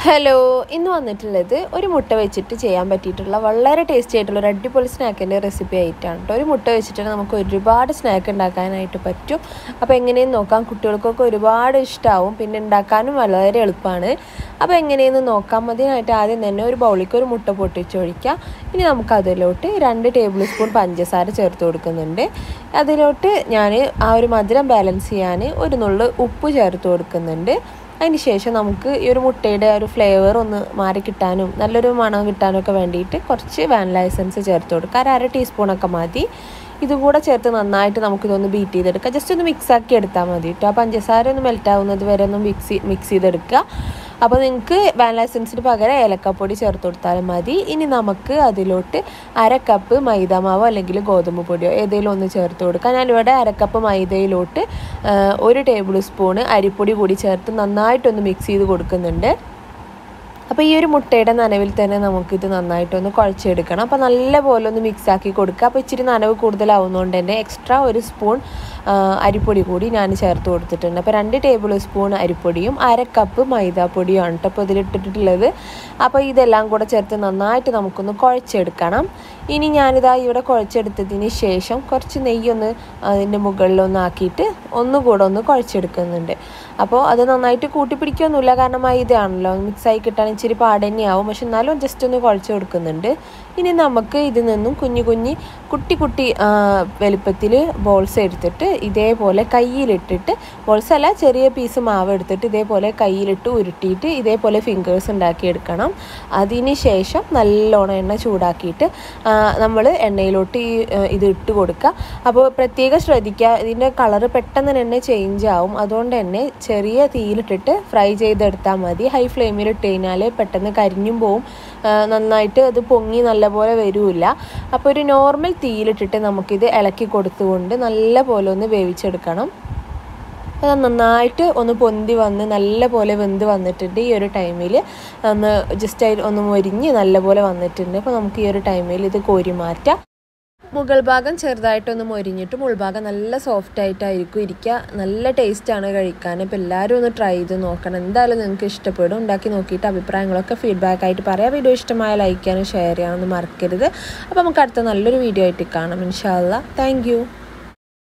hello ഇന്ന് വന്നിട്ടുള്ളത് ഒരു മുട്ട വെച്ചിട്ട് ചെയ്യാൻ പറ്റിയിട്ടുള്ള വളരെ ടേസ്റ്റി ആയിട്ടുള്ള ഒരു അടിപൊളി സ്നാക്കിൻ്റെ റെസിപ്പി ആയിട്ടാണ് കേട്ടോ ഒരു മുട്ട വെച്ചിട്ട് നമുക്ക് ഒരുപാട് സ്നാക്ക് ഉണ്ടാക്കാനായിട്ട് പറ്റും അപ്പോൾ എങ്ങനെയെന്ന് നോക്കാം കുട്ടികൾക്കൊക്കെ ഒരുപാട് ഇഷ്ടമാവും പിന്നെ ഉണ്ടാക്കാനും വളരെ എളുപ്പമാണ് അപ്പോൾ എങ്ങനെയെന്ന് നോക്കാം അതിനായിട്ട് ആദ്യം തന്നെ ഒരു ബൗളിലേക്ക് ഒരു മുട്ട പൊട്ടിച്ചൊഴിക്കാം ഇനി നമുക്ക് അതിലോട്ട് രണ്ട് ടേബിൾ സ്പൂൺ പഞ്ചസാര ചേർത്ത് കൊടുക്കുന്നുണ്ട് അതിലോട്ട് ഞാൻ ആ ഒരു മധുരം ബാലൻസ് ചെയ്യാൻ ഒരു നുള്ളു ഉപ്പ് ചേർത്ത് കൊടുക്കുന്നുണ്ട് അതിന് ശേഷം നമുക്ക് ഈ ഒരു മുട്ടയുടെ ഒരു ഫ്ലേവർ ഒന്ന് മാറി കിട്ടാനും നല്ലൊരു മണം കിട്ടാനും ഒക്കെ വേണ്ടിയിട്ട് കുറച്ച് വാനില എസൻസ് ചേർത്ത് കൊടുക്കുക ഒരു അര ടീസ്പൂണൊക്കെ മതി ഇതുകൂടെ ചേർത്ത് നന്നായിട്ട് നമുക്കിതൊന്ന് ബീറ്റ് ചെയ്തെടുക്കുക ജസ്റ്റ് ഒന്ന് മിക്സ് ആക്കി എടുത്താൽ മതി കേട്ടോ ആ പഞ്ചസാര ഒന്ന് മെൽറ്റ് ആവുന്നത് വരെ ഒന്ന് മിക്സ് മിക്സ് ചെയ്തെടുക്കുക അപ്പോൾ നിങ്ങൾക്ക് വാനില എസൻസിന് പകരം ഏലക്കപ്പൊടി ചേർത്ത് കൊടുത്താലും മതി ഇനി നമുക്ക് അതിലോട്ട് അര കപ്പ് മൈദാമാവോ അല്ലെങ്കിൽ ഗോതമ്പ് പൊടിയോ ഏതെങ്കിലും ഒന്ന് ചേർത്ത് കൊടുക്കാം ഞാനിവിടെ അര കപ്പ് മൈദയിലോട്ട് ഒരു ടേബിൾ സ്പൂണ് അരിപ്പൊടി കൂടി ചേർത്ത് നന്നായിട്ടൊന്ന് മിക്സ് ചെയ്ത് കൊടുക്കുന്നുണ്ട് അപ്പോൾ ഈ ഒരു മുട്ടയുടെ നനവിൽ തന്നെ നമുക്കിത് നന്നായിട്ടൊന്ന് കുഴച്ചെടുക്കണം അപ്പോൾ നല്ല പോലെ ഒന്ന് മിക്സ് ആക്കി കൊടുക്കുക അപ്പോൾ ഇച്ചിരി നനവ് കൂടുതലാവുന്നതുകൊണ്ട് തന്നെ എക്സ്ട്രാ ഒരു സ്പൂൺ അരിപ്പൊടി കൂടി ഞാൻ ചേർത്ത് കൊടുത്തിട്ടുണ്ട് അപ്പോൾ രണ്ട് ടേബിൾ സ്പൂൺ അരിപ്പൊടിയും അര കപ്പ് മൈദാപ്പൊടിയും ആണ് കേട്ടോ അപ്പോൾ ഇതിലിട്ടിട്ടുള്ളത് അപ്പോൾ ഇതെല്ലാം കൂടെ ചേർത്ത് നന്നായിട്ട് നമുക്കൊന്ന് കുഴച്ചെടുക്കണം ഇനി ഞാനിതാ ഇവിടെ കുഴച്ചെടുത്തതിന് ശേഷം കുറച്ച് നെയ്യൊന്ന് അതിൻ്റെ മുകളിലൊന്ന് ആക്കിയിട്ട് ഒന്നുകൂടെ ഒന്ന് കുഴച്ചെടുക്കുന്നുണ്ട് അപ്പോൾ അത് നന്നായിട്ട് കൂട്ടിപ്പിടിക്കൊന്നുമില്ല കാരണം മൈദയാണല്ലോ മിക്സായി കിട്ടാൻ ഇച്ചിരി പാട് തന്നെയാവും പക്ഷെ എന്നാലും ജസ്റ്റ് ഒന്ന് കുഴച്ച് കൊടുക്കുന്നുണ്ട് ഇനി നമുക്ക് ഇതിൽ നിന്നും കുഞ്ഞു കുഞ്ഞി കുട്ടി കുട്ടി വലുപ്പത്തിൽ ബോൾസ് എടുത്തിട്ട് ഇതേപോലെ കയ്യിലിട്ടിട്ട് ബോൾസ് അല്ല ചെറിയ പീസ് മാവ് എടുത്തിട്ട് ഇതേപോലെ കയ്യിലിട്ട് ഉരുട്ടിയിട്ട് ഇതേപോലെ ഫിംഗേഴ്സ് ഉണ്ടാക്കിയെടുക്കണം അതിന് ശേഷം നല്ലോണം എണ്ണ ചൂടാക്കിയിട്ട് നമ്മൾ എണ്ണയിലോട്ട് ഈ ഇത് ഇട്ട് കൊടുക്കുക അപ്പോൾ പ്രത്യേകം ശ്രദ്ധിക്കുക ഇതിൻ്റെ കളറ് പെട്ടെന്ന് തന്നെ ചേഞ്ച് ആവും അതുകൊണ്ട് തന്നെ ചെറിയ തീയിലിട്ടിട്ട് ഫ്രൈ ചെയ്തെടുത്താൽ മതി ഹൈ ഫ്ലെയിമിൽ ഇട്ട് കഴിഞ്ഞാൽ പെട്ടെന്ന് കരിഞ്ഞും പോവും നന്നായിട്ട് അത് പൊങ്ങി നല്ലപോലെ വരില്ല അപ്പോൾ ഒരു നോർമൽ തീയിലിട്ടിട്ട് നമുക്കിത് ഇളക്കി കൊടുത്തുകൊണ്ട് നല്ല പോലെ ഒന്ന് വേവിച്ചെടുക്കണം അത് നന്നായിട്ട് ഒന്ന് പൊന്തി വന്ന് നല്ല പോലെ വെന്ത് വന്നിട്ടുണ്ട് ഈ ഒരു ടൈമിൽ ഒന്ന് ജസ്റ്റ് ഒന്ന് മൊരിഞ്ഞ് നല്ലപോലെ വന്നിട്ടുണ്ട് അപ്പോൾ നമുക്ക് ഈ ഒരു ടൈമിൽ ഇത് കോരി മാറ്റാം മുകൾ ഭാഗം ചെറുതായിട്ടൊന്ന് മൊരിഞ്ഞിട്ടും ഉൾഭാഗം നല്ല സോഫ്റ്റ് ആയിട്ടായിരിക്കും ഇരിക്കുക നല്ല ടേസ്റ്റാണ് കഴിക്കാൻ അപ്പോൾ എല്ലാവരും ഒന്ന് ട്രൈ ചെയ്ത് നോക്കണം എന്തായാലും നിങ്ങൾക്ക് ഇഷ്ടപ്പെടും ഉണ്ടാക്കി നോക്കിയിട്ട് അഭിപ്രായങ്ങളൊക്കെ ഫീഡ്ബാക്ക് ആയിട്ട് പറയാം വീഡിയോ ഇഷ്ടമായ ലൈക്ക് ചെയ്യാനും ഷെയർ ചെയ്യാനൊന്നും മറക്കരുത് അപ്പോൾ നമുക്ക് അടുത്ത നല്ലൊരു വീഡിയോ ആയിട്ട് കാണാം ഇൻഷാല്ല താങ്ക്